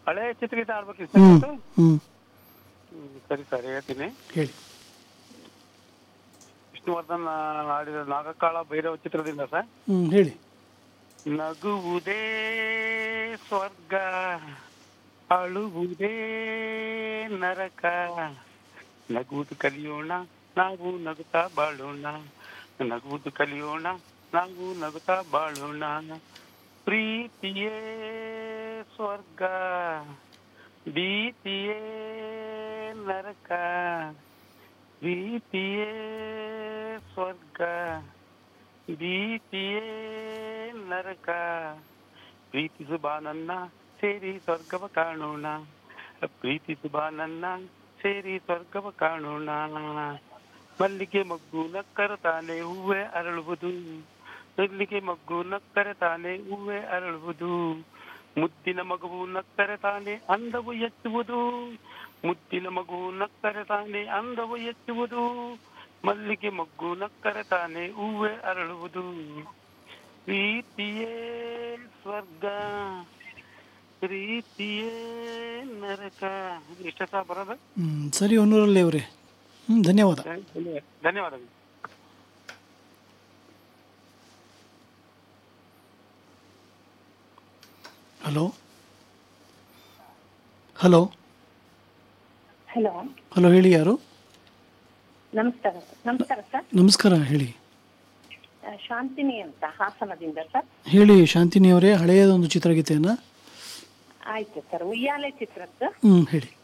ಹಳೆ ಚಿತ್ರಗೀತೆ ಆಡ್ಬೇಕು ಹ್ಞೂ ಇಷ್ಟ ಹ್ಞೂ ಸರಿ ಸರ್ ಹೇಳ್ತೀನಿ ಹೇಳಿ ವಿಷ್ಣುವರ್ಧನ್ ಆಡಿದ ನಾಗಕಾಳ ಭೈರವ ಚಿತ್ರದಿಂದ ಸರ್ ಹ್ಞೂ ಹೇಳಿ ನಗುವುದೇ ಸ್ವರ್ಗ ಅಳುವುದೇ ನರಕ ನಗುವುದು ಕಲಿಯೋಣ ನಾವು ನಗುತ್ತಾ ಬಾಳೋಣ ನಗುವುದು ಕಲಿಯೋಣ ನಾವು ನಗುತ್ತಾ ಬಾಳೋಣ ಪ್ರೀತಿಯೇ ಸ್ವರ್ಗ ಭೀತಿಯೇ ನರಕ ಪ್ರೀತಿಯೇ ಸ್ವರ್ಗ ಭೀತಿಯೇ ನರಕ ಪ್ರೀತಿಸು ಬಾ ನನ್ನ ಸೇರಿ ಸ್ವರ್ಗವ ಕಾಣೋಣ ಪ್ರೀತಿಸು ಬಾ ನನ್ನ ಸೇರಿ ಸ್ವರ್ಗವ ಕಾಣೋಣ ಮಲ್ಲಿಗೆ ಮಗ್ಗು ನಕ್ಕರ ತಾನೆ ಹೂವೆ ಅರಳುವುದು ಮಲ್ಲಿಗೆ ಮಗ್ಗು ನಕ್ಕರೆ ತಾನೆ ಹೂವೆ ಅರಳುವುದು ಮುದ್ದಿನ ಮಗುವು ನಕ್ಕರೆ ತಾನೆ ಅಂದವು ಎತ್ತುವುದು ಮುದ್ದಿನ ಮಗು ನಕ್ಕರೆ ತಾನೆ ಅಂದವು ಎತ್ತುವುದು ಮಲ್ಲಿಗೆ ಮಗ್ಗು ನಕ್ಕರೆ ತಾನೆ ಹೂವೆ ಅರಳುವುದು ಪ್ರೀತಿಯೇ ಸ್ವರ್ಗ ಪ್ರೀತಿಯೇ ನರಕ ಇಷ್ಟ ಸಹ ಬರೋದು ಹ್ಞೂ ಸರಿ ಹೊನ್ನೂರಲ್ಲಿ ಅವರೇ ಹ್ಞೂ ಧನ್ಯವಾದ ಧನ್ಯವಾದಗಳು ಹಲೋ ಹಲೋ ಹಲೋ ಹಲೋ ಹೇಳಿ ಯಾರು ನಮಸ್ಕಾರ ನಮಸ್ಕಾರ ಸರ್ ನಮಸ್ಕಾರ ಹೇಳಿ ಆ, ಶಾಂತಿನಿ ಅಂತ ಹಾಸನದಿಂದ ಸರ್ ಹೇಳಿ ಶಾಂತಿನಿ ಅವರೇ ಹಳೆಯದೊಂದು ಚಿತ್ರಗೀತೆಯನ್ನು ಆಯ್ತು ಸರ್ ಉಯ್ಯಾಲೆ ಚಿತ್ರದ್ದು ಹ್ಞೂ ಹೇಳಿ